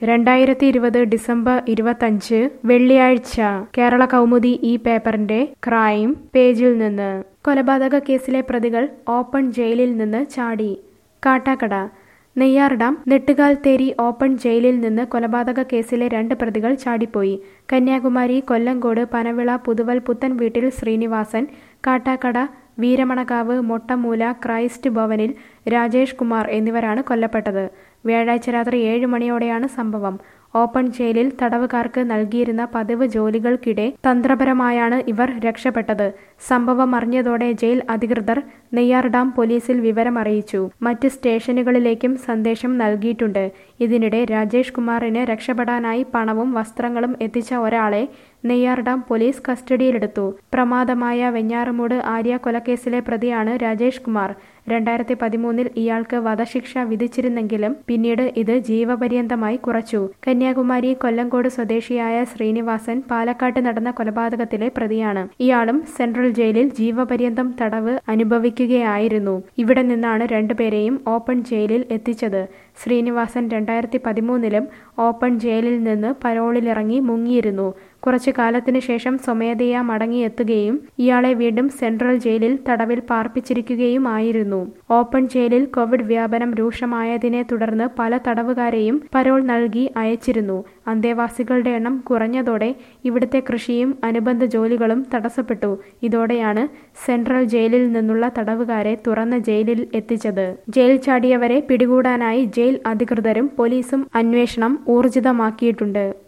രണ്ടായിരത്തി ഇരുപത് ഡിസംബർ ഇരുപത്തഞ്ച് വെള്ളിയാഴ്ച കേരള കൗമുദി ഈ പേപ്പറിന്റെ ക്രൈം പേജിൽ നിന്ന് കൊലപാതക കേസിലെ പ്രതികൾ ഓപ്പൺ ജയിലിൽ നിന്ന് ചാടി കാട്ടാക്കട നെയ്യാർഡാം നെട്ടുകാൽ തേരി ഓപ്പൺ ജയിലിൽ നിന്ന് കൊലപാതക കേസിലെ രണ്ട് പ്രതികൾ ചാടിപ്പോയി കന്യാകുമാരി കൊല്ലങ്കോട് പനവിള പുതുവൽ പുത്തൻ വീട്ടിൽ ശ്രീനിവാസൻ കാട്ടാക്കട വീരമണകാവ് മൊട്ടമൂല ക്രൈസ്റ്റ് ഭവനിൽ രാജേഷ് കുമാർ എന്നിവരാണ് കൊല്ലപ്പെട്ടത് വ്യാഴാഴ്ച രാത്രി ഏഴ് മണിയോടെയാണ് സംഭവം ഓപ്പൺ ജയിലിൽ തടവുകാർക്ക് നൽകിയിരുന്ന പതിവ് ജോലികൾക്കിടെ തന്ത്രപരമായാണ് ഇവർ രക്ഷപ്പെട്ടത് സംഭവം അറിഞ്ഞതോടെ ജയിൽ അധികൃതർ നെയ്യാർ ഡാം പോലീസിൽ വിവരം അറിയിച്ചു മറ്റ് സ്റ്റേഷനുകളിലേക്കും സന്ദേശം നൽകിയിട്ടുണ്ട് ഇതിനിടെ രാജേഷ് കുമാറിന് രക്ഷപ്പെടാനായി പണവും വസ്ത്രങ്ങളും എത്തിച്ച ഒരാളെ നെയ്യാർ ഡാം പോലീസ് കസ്റ്റഡിയിലെടുത്തു പ്രമാദമായ വെഞ്ഞാറമൂട് ആര്യ കൊലക്കേസിലെ പ്രതിയാണ് രാജേഷ് കുമാർ രണ്ടായിരത്തി പതിമൂന്നിൽ ഇയാൾക്ക് വധശിക്ഷ വിധിച്ചിരുന്നെങ്കിലും പിന്നീട് ഇത് ജീവപര്യന്തമായി കുറച്ചു കന്യാകുമാരി കൊല്ലങ്കോട് സ്വദേശിയായ ശ്രീനിവാസൻ പാലക്കാട്ട് നടന്ന കൊലപാതകത്തിലെ പ്രതിയാണ് ഇയാളും സെൻട്രൽ ജയിലിൽ ജീവപര്യന്തം തടവ് അനുഭവിക്കുകയായിരുന്നു ഇവിടെ നിന്നാണ് രണ്ടുപേരെയും ഓപ്പൺ ജയിലിൽ എത്തിച്ചത് ശ്രീനിവാസൻ രണ്ടായിരത്തി പതിമൂന്നിലും ഓപ്പൺ ജയിലിൽ നിന്ന് പരോളിലിറങ്ങി മുങ്ങിയിരുന്നു കുറച്ചു കാലത്തിനു ശേഷം സ്വമേധയാ മടങ്ങിയെത്തുകയും ഇയാളെ വീണ്ടും സെൻട്രൽ ജയിലിൽ തടവിൽ പാർപ്പിച്ചിരിക്കുകയുമായിരുന്നു ഓപ്പൺ ജയിലിൽ കോവിഡ് വ്യാപനം രൂക്ഷമായതിനെ തുടർന്ന് പല തടവുകാരെയും പരോൾ നൽകി അയച്ചിരുന്നു അന്തേവാസികളുടെ എണ്ണം കുറഞ്ഞതോടെ ഇവിടുത്തെ കൃഷിയും അനുബന്ധ ജോലികളും തടസ്സപ്പെട്ടു ഇതോടെയാണ് സെൻട്രൽ ജയിലിൽ നിന്നുള്ള തടവുകാരെ തുറന്ന ജയിലിൽ എത്തിച്ചത് ജയിൽ ചാടിയവരെ പിടികൂടാനായി ജയിൽ അധികൃതരും പോലീസും അന്വേഷണം ഊർജിതമാക്കിയിട്ടുണ്ട്